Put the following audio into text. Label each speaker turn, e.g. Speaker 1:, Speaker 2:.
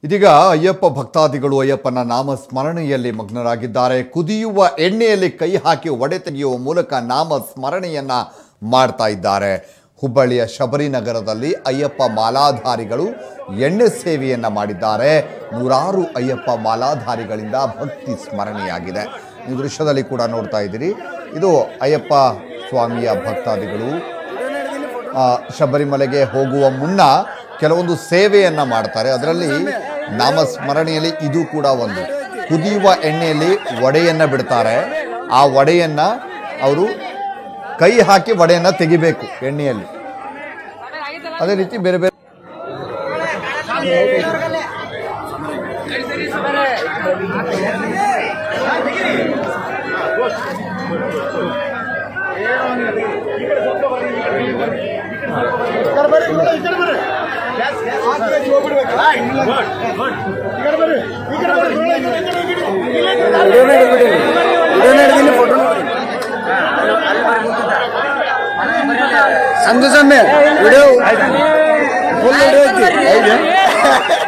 Speaker 1: ಇದೀಗ ಅಯ್ಯಪ್ಪ ಭಕ್ತಾದಿಗಳು ಅಯ್ಯಪ್ಪನ ನಾಮ ಸ್ಮರಣೆಯಲ್ಲಿ ಮಗ್ನರಾಗಿದ್ದಾರೆ ಕುದಿಯುವ ಎಣ್ಣೆಯಲ್ಲಿ ಕೈ ಹಾಕಿ ಒಡೆ ತೆಗೆಯುವ ಮೂಲಕ ನಾಮ ಸ್ಮರಣೆಯನ್ನ ಮಾಡ್ತಾ ಇದ್ದಾರೆ ಹುಬ್ಬಳ್ಳಿಯ ಶಬರಿನಗರದಲ್ಲಿ ಅಯ್ಯಪ್ಪ ಮಾಲಾಧಾರಿಗಳು ಎಣ್ಣೆ ಸೇವೆಯನ್ನ ಮಾಡಿದ್ದಾರೆ ನೂರಾರು ಅಯ್ಯಪ್ಪ ಮಾಲಾಧಾರಿಗಳಿಂದ ಭಕ್ತಿ ಸ್ಮರಣೆಯಾಗಿದೆ ಈ ದೃಶ್ಯದಲ್ಲಿ ಕೂಡ ನೋಡ್ತಾ ಇದ್ದೀರಿ ಇದು ಅಯ್ಯಪ್ಪ ಸ್ವಾಮಿಯ ಭಕ್ತಾದಿಗಳು ಆ, ಶಬರಿಮಲೆಗೆ ಹೋಗುವ ಮುನ್ನ ಕೆಲವೊಂದು ಸೇವೆಯನ್ನ ಮಾಡ್ತಾರೆ ಅದರಲ್ಲಿ ನಾಮಸ್ಮರಣೆಯಲ್ಲಿ ಇದು ಕೂಡ ಒಂದು ಕುದಿಯುವ ಎಣ್ಣೆಯಲ್ಲಿ ವಡೆಯನ್ನ ಬಿಡ್ತಾರೆ ಆ ವಡೆಯನ್ನ ಅವರು ಕೈ ಹಾಕಿ ವಡೆಯನ್ನ ತೆಗಿಬೇಕು ಎಣ್ಣೆಯಲ್ಲಿ ಅದೇ ರೀತಿ ಬೇರೆ ಬೇರೆ
Speaker 2: ಸಂದು ಸೊಮ್ಮೆ ವಿಡಿಯೋ ಫುಲ್ ವಿಡಿಯೋ ಐತಿ